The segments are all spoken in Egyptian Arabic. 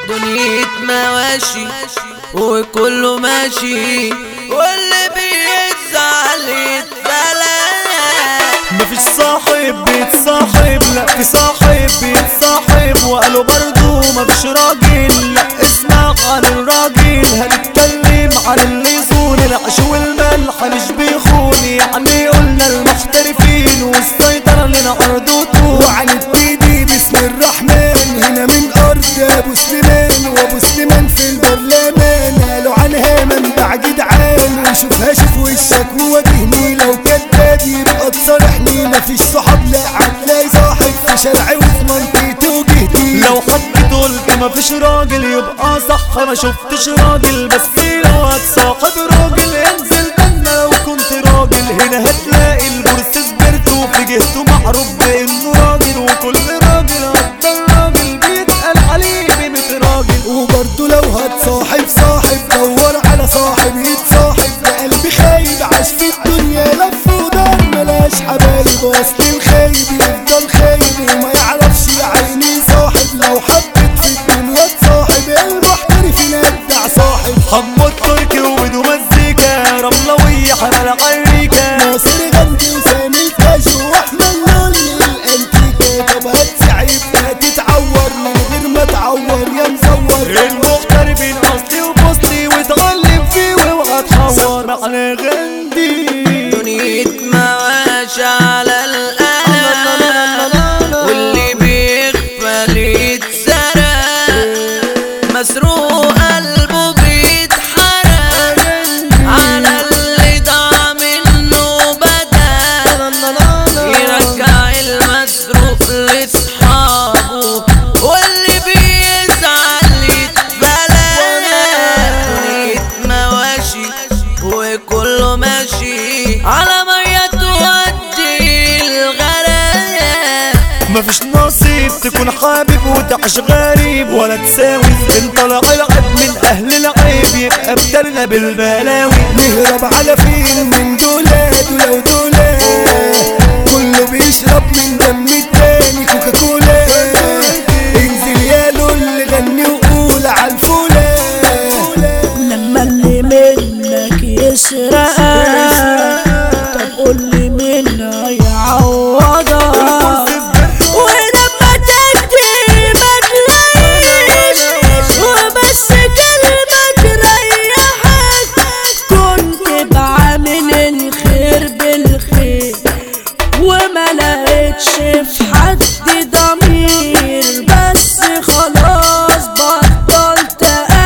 دنيا مواشي وكله ماشي واللي بيزعل يتبلى مفيش صاحب بيتصاحب لا في صاحب بيتصاحب وقالوا برضو مفيش راجل لا اسمع عن الراجل هنتكلم عن اللي يصون العيش والملح مش بيخون يعني قلنا المحترفين والسيطرة لنا عرض وعن التيدي بسم الرحمن هنا من ارض ابو سليمان وابو سليمان في البرلمان قالوا عنها منبع جدعان وشوفها شوف وشك وواجهني لو كداب يبقى تصارحني مفيش صحاب لا هتلاقي صاحب في شارعي وفي منطقتي وجهتي لو حد قلت مفيش راجل يبقى صح ما شفتش راجل بس لو هتصاحب راجل انزل جنة لو كنت راجل هنا هتلاقي البورس سبرت وفي جهته معروف بانه راجل وكل راجل افضل راجل بيتقال عليه بقيمة راجل وبرضه لو هتصاحب صاحب دور على صاحب يتصاحب ده قلبي خايب عاش في الدنيا لف ودار ملاش حبايب وسط الخايب يفضل خايب وما يعرفش عيني صاحب لو حبت في الدنيا تصاحب المحترفين ابدع صاحب حمو التركي وبدو مزيكا رملوية حمل عريكة ناصر غندي وسامي الكاجو واحمد لولي الانتيكا طب هتسعيب هتتعور من غير ما تعور يا مزور المغتربين اصلي وبوصلي وتغلب فيه واوعى تحور معنى غندي دنيا مواشي على القلم واللي بيغفل يتسرق مسروق قلبه بيتحرق على اللي ضاع منه بدل يرجع المسروق لاصحابه واللي بيزعل يتبلى دنيا مواشي وكله ماشي على مية تودي الغرام مفيش نصيب تكون حابب وتعيش غريب ولا تساوي انت العب من اهل العيب يبقى بدلنا بالبلاوي نهرب على فين من دولاد ولو دولاد كله بيشرب من دم التاني كوكاكولا انزل يا لول غني وقول عالفولا لما اللي منك يسرقك طب قول لي مين هيعوضك ولما تجري ما تلاقيش وبس كلمة تريحك كنت بعمل الخير بالخير وما لقيتش في حد ضمير بس خلاص بطلت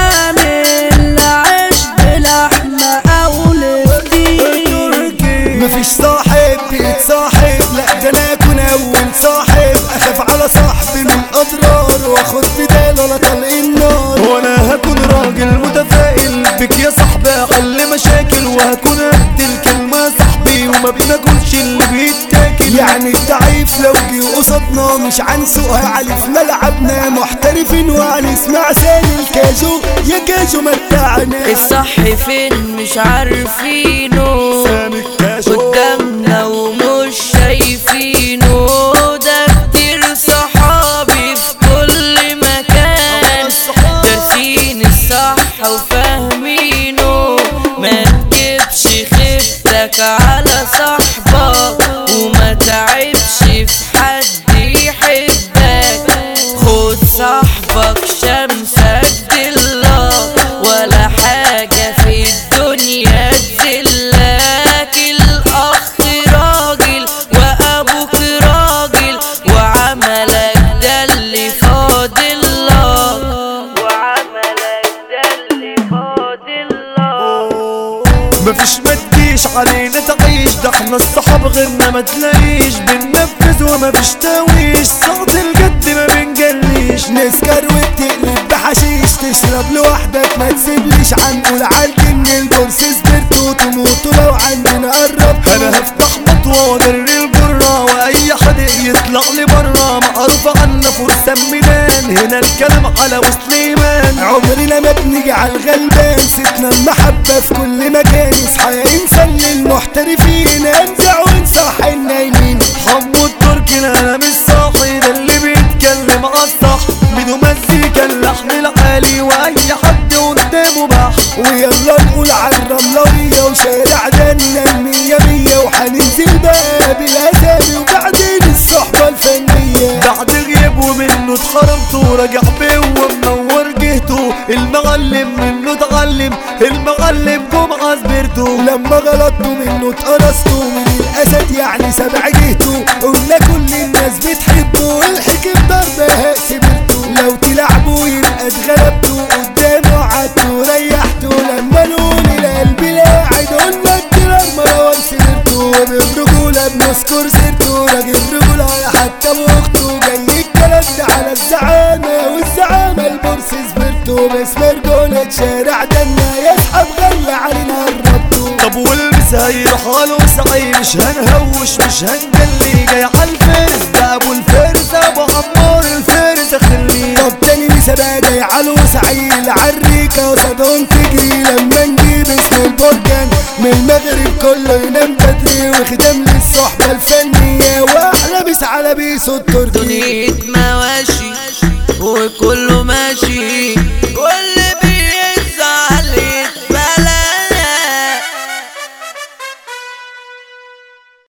امن لعيش بلحمة او لفدير مفيش صاحب بيتصاحب لا ده انا اكون اول صاحب اخاف على صاحبي من اضرار واخد بدال ولا طلق النار وانا هكون راجل متفائل بك يا صاحبي احل مشاكل وهكون قد الكلمة يا صاحبي وما بناكلش اللي بيتاكل يعني الضعيف لو جه قصادنا مش عنسوها علي في ملعبنا محترفين وهنسمع سالي الكاجو يا كاجو متعنا الصح فين مش عارفينه سامي الكاشو قدامنا ومش شايفينه ده كتير صحابي في كل مكان دارسين الصح وفاهمينه ما تجيبش خيبتك على صاحبك وما تعبش في حد يحبك خد صاحبك شمسك دلة ولا حاجة في الدنيا تذلك الأخ راجل وأبوك راجل وعملك ده اللي فاضل لك وعملك ده اللي فاضل لك مفيش ما تجيش علينا تعيش ده احنا الصحاب غيرنا ما تلاقيش بننفذ ومفيش تاويش صوت الجد ما بنجليش نسكر وبتقلب بحشيش تشرب لوحدك ما تسيبليش عنقول عالجن الكرسي سبرت وتموت لو عندنا قرب انا هفتح مطوة واجري الجرة واي حد يطلع لي برا معروف عنا فرسان ميدان هنا الكلام على وسليمان عمرنا ما بنيجي على الغلبان ستنا المحبة في كل مكان اصحى يا انسان للمحترفين انزع وانصح النايمين حمو التركي لا انا مش صاحي ده اللي بيتكلم على الصح بدون مزيكا اللحن العالي الرملوية وشارع دنا المية مية وحننزل بقى بالأسامي وبعدين الصحبة الفنية بعد غياب ومنه اتخرمت ورجع بيه ومنور جهته المعلم منه اتعلم المعلم جمعة سبرته لما غلطتوا منه اتقرصتوا من الاسد يعني سبع جهته قلنا كل الناس بتحبه الحكم ضربها كبرته لو تلعبوا يبقى اتغلبتوا قدامه قعدتوا ريحتوا لما نقول القلب لاعد قلنا الديلر مروان سيرته وبالرجولة بنذكر سيرته راجل رجولة حتى واخته جاي الكلام ده على الزعامة والزعامة البورس سبرته باسم رجولة شارع دنا يسحب غلى علينا الربطو طب والمس هيروح على وسعي مش هنهوش مش هنجلي جاي على الفرس ده ابو الفرس ابو عمار الفرس خليه طب تاني مسابقة جاي على وسعي العريكة وصدهم تجري لما نجيب اسم البركان من المغرب كله ينام بدري وخدم للصحبة الفنية واحلى بيس على بيس التركي دنيا مواشي وكله ماشي